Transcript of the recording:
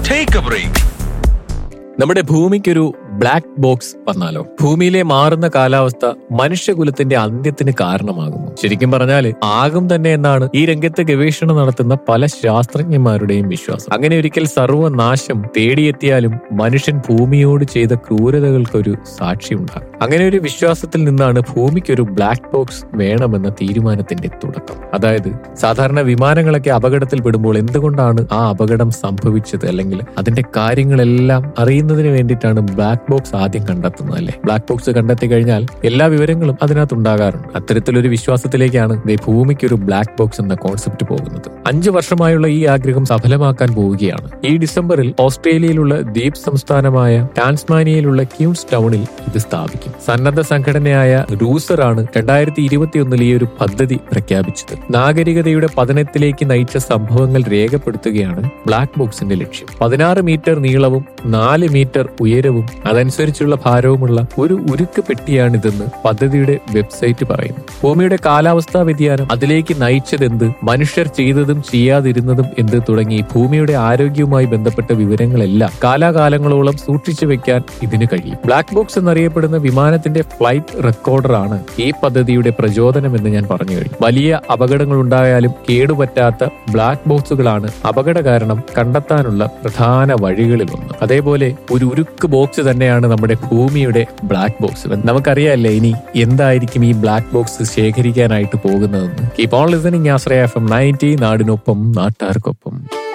Take a break. നമ്മുടെ ഭൂമിക്കൊരു black box വന്നാലോ ഭൂമിയിലെ മാറുന്ന കാലാവസ്ഥ മനുഷ്യകുലത്തിന്റെ അന്ത്യത്തിന് കാരണമാകുന്നു ശരിക്കും പറഞ്ഞാൽ ആകും തന്നെ എന്നാണ് ഈ രംഗത്ത് ഗവേഷണം നടത്തുന്ന പല ശാസ്ത്രജ്ഞന്മാരുടെയും വിശ്വാസം അങ്ങനെ ഒരിക്കൽ സർവനാശം തേടിയെത്തിയാലും മനുഷ്യൻ ഭൂമിയോട് ചെയ്ത ക്രൂരതകൾക്കൊരു സാക്ഷിയുണ്ടാകും അങ്ങനെ ഒരു വിശ്വാസത്തിൽ നിന്നാണ് ഭൂമിക്കൊരു ബ്ലാക്ക് ബോക്സ് വേണമെന്ന തീരുമാനത്തിന്റെ തുടക്കം അതായത് സാധാരണ വിമാനങ്ങളൊക്കെ അപകടത്തിൽ പെടുമ്പോൾ എന്തുകൊണ്ടാണ് ആ അപകടം സംഭവിച്ചത് അല്ലെങ്കിൽ അതിന്റെ കാര്യങ്ങളെല്ലാം അറിയുന്നതിന് വേണ്ടിയിട്ടാണ് ബ്ലാക്ക് ബോക്സ് ആദ്യം കണ്ടെത്തുന്നത് അല്ലെ ബ്ലാക്ക് ബോക്സ് കണ്ടെത്തി കഴിഞ്ഞാൽ എല്ലാ വിവരങ്ങളും അതിനകത്ത് ഉണ്ടാകാറുണ്ട് അത്തരത്തിലൊരു വിശ്വാസത്തിലേക്കാണ് ദേ ഭൂമിക്ക് ഒരു ബ്ലാക്ക് ബോക്സ് എന്ന കോൺസെപ്റ്റ് പോകുന്നത് അഞ്ചു വർഷമായുള്ള ഈ ആഗ്രഹം സഫലമാക്കാൻ പോവുകയാണ് ഈ ഡിസംബറിൽ ഓസ്ട്രേലിയയിലുള്ള ദ്വീപ് സംസ്ഥാനമായ ടാൻസ്മാനിയയിലുള്ള ക്യൂൺസ് ടൗണിൽ ഇത് സ്ഥാപിക്കും സന്നദ്ധ സംഘടനയായ റൂസറാണ് രണ്ടായിരത്തി ഇരുപത്തിയൊന്നിൽ ഈ ഒരു പദ്ധതി പ്രഖ്യാപിച്ചത് നാഗരികതയുടെ പതനത്തിലേക്ക് നയിച്ച സംഭവങ്ങൾ രേഖപ്പെടുത്തുകയാണ് ബ്ലാക്ക് ബോക്സിന്റെ ലക്ഷ്യം പതിനാറ് മീറ്റർ നീളവും നാല് മീറ്റർ ഉയരവും അതനുസരിച്ചുള്ള ഭാരവുമുള്ള ഒരു ഉരുക്ക് പെട്ടിയാണിതെന്ന് പദ്ധതിയുടെ വെബ്സൈറ്റ് പറയുന്നു ഭൂമിയുടെ കാലാവസ്ഥാ വ്യതിയാനം അതിലേക്ക് നയിച്ചതെന്ത് മനുഷ്യർ ചെയ്തതും ചെയ്യാതിരുന്നതും എന്ത് തുടങ്ങി ഭൂമിയുടെ ആരോഗ്യവുമായി ബന്ധപ്പെട്ട വിവരങ്ങളെല്ലാം കാലാകാലങ്ങളോളം സൂക്ഷിച്ചു വെക്കാൻ ഇതിന് കഴിയും ബ്ലാക്ക് ബോക്സ് എന്നറിയപ്പെടുന്ന വിമാനത്തിന്റെ ഫ്ലൈറ്റ് റെക്കോർഡറാണ് ഈ പദ്ധതിയുടെ പ്രചോദനമെന്ന് ഞാൻ പറഞ്ഞു കഴിഞ്ഞു വലിയ അപകടങ്ങൾ ഉണ്ടായാലും കേടുപറ്റാത്ത ബ്ലാക്ക് ബോക്സുകളാണ് അപകട കാരണം കണ്ടെത്താനുള്ള പ്രധാന വഴികളിൽ ഒന്ന് അതേപോലെ ഒരു ഉരുക്ക് ബോക്സ് തന്നെയാണ് നമ്മുടെ ഭൂമിയുടെ ബ്ലാക്ക് ബോക്സ് നമുക്കറിയാമല്ലേ ഇനി എന്തായിരിക്കും ഈ ബ്ലാക്ക് ബോക്സ് ശേഖരിക്കാനായിട്ട് പോകുന്നതെന്ന് keep on listening Ashraya F M ninety നാടിനൊപ്പം നാട്ടുകാർക്കൊപ്പം